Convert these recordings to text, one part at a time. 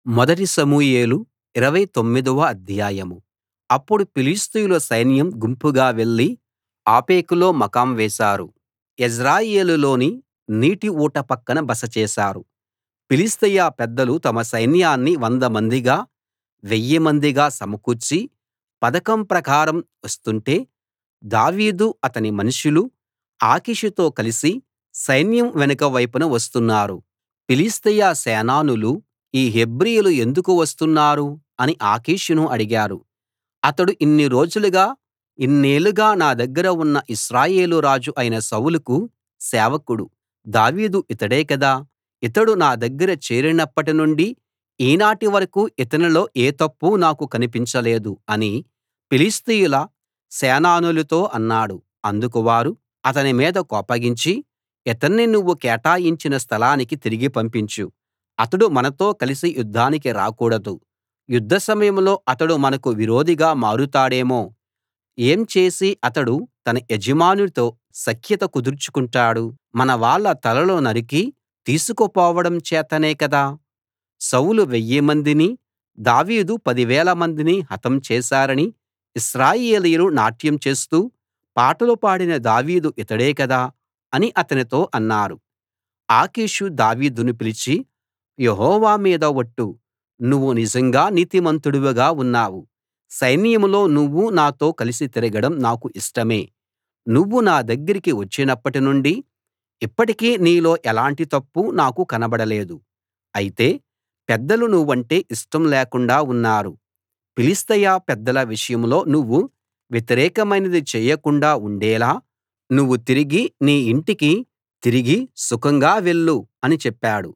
మొదటి సమూయేలు ఇరవై తొమ్మిదవ అధ్యాయం అప్పుడు ఫిలిష్తీయుల సైన్యం గుంపుగా వెళ్లి ఆఫెకులో మకాం వేశారు యెజ్రెయేలులోని నీటి ఊట పక్కన బస చేశారు ఫిలిష్తీయ పెద్దలు తమ సైన్యాన్ని వందమందిగా వెయ్యిమందిగా సమకూర్చి పథకం ప్రకారం వస్తుంటే దావీదు అతని మనుషులు ఆకీషుతో కలిసి సైన్యం వెనుక వైపున వస్తున్నారు ఫిలిష్తీయ సేనానులు ఈ హెబ్రీయులు ఎందుకు వస్తున్నారు అని ఆకీషును అడిగారు అతడు ఇన్ని రోజులుగా ఇన్నేళ్లుగా నా దగ్గర ఉన్న ఇశ్రాయేలు రాజు అయిన సౌలుకు సేవకుడు దావీదు ఇతడే కదా ఇతడు నా దగ్గర చేరినప్పటి నుండి ఈనాటి వరకూ ఇతనిలో ఏ తప్పూ నాకు కనిపించలేదు అని ఫిలిష్తీయుల సేనానులతో అన్నాడు అందుకు వారు అతని మీద కోపగించి ఇతన్ని నువ్వు కేటాయించిన స్థలానికి తిరిగి పంపించు అతడు మనతో కలిసి యుద్ధానికి రాకూడదు యుద్ధ సమయంలో అతడు మనకు విరోధిగా మారుతాడేమో ఏం చేసి అతడు తన యజమానితో సఖ్యత కుదుర్చుకుంటాడు మన వాళ్ళ తలలు నరికి తీసుకుపోవడం చేతనే కదా సౌలు వెయ్యిమందిని దావీదు పదివేల మందిని హతం చేశారని ఇశ్రాయేలీయులు నాట్యం చేస్తూ పాటలు పాడిన దావీదు ఇతడే కదా అని అతనితో అన్నారు ఆకీషు దావీదును పిలిచి యెహోవా మీద ఒట్టు నువ్వు నిజంగా నీతిమంతుడివిగా ఉన్నావు సైన్యంలో నువ్వు నాతో కలిసి తిరగడం నాకు ఇష్టమే నువ్వు నా దగ్గరికి వచ్చినప్పటి నుండి ఇప్పటికీ నీలో ఎలాంటి తప్పూ నాకు కనబడలేదు అయితే పెద్దలు నువ్వంటే ఇష్టం లేకుండా ఉన్నారు ఫిలిష్తీయ పెద్దల విషయంలో నువ్వు వ్యతిరేకమైనది చేయకుండా ఉండేలా నువ్వు తిరిగి నీ ఇంటికి తిరిగి సుఖంగా వెళ్ళు అని చెప్పాడు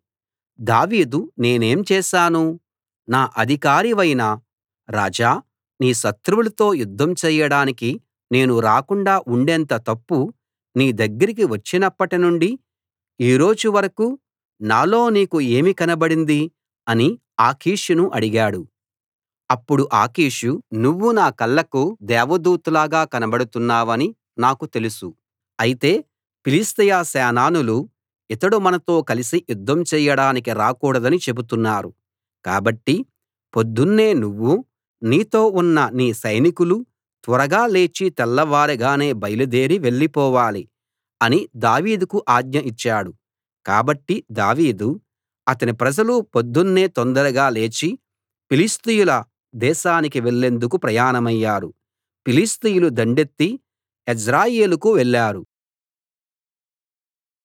దావీదు నేనేం చేశాను నా అధికారివైన రాజా నీ శత్రువులతో యుద్ధం చెయ్యడానికి నేను రాకుండా ఉండేంత తప్పు నీ దగ్గరికి వచ్చినప్పటి నుండి ఈ రోజు వరకూ నాలో నీకు ఏమి కనబడింది అని ఆకీషును అడిగాడు అప్పుడు ఆకీషు నువ్వు నా కళ్ళకు దేవదూతలాగా కనబడుతున్నావని నాకు తెలుసు అయితే ఫిలిష్తీయ సేనానులు ఇతడు మనతో కలిసి యుద్ధం చెయ్యడానికి రాకూడదని చెబుతున్నారు కాబట్టి పొద్దున్నే నువ్వూ నీతో ఉన్న నీ సైనికులూ త్వరగా లేచి తెల్లవారగానే బయలుదేరి వెళ్ళిపోవాలి అని దావీదుకు ఆజ్ఞ ఇచ్చాడు కాబట్టి దావీదు అతని ప్రజలు పొద్దున్నే తొందరగా లేచి ఫిలిష్తీయుల దేశానికి వెళ్ళేందుకు ప్రయాణమయ్యారు ఫిలిష్తీయులు దండెత్తి యెజ్రెయేలుకు వెళ్ళారు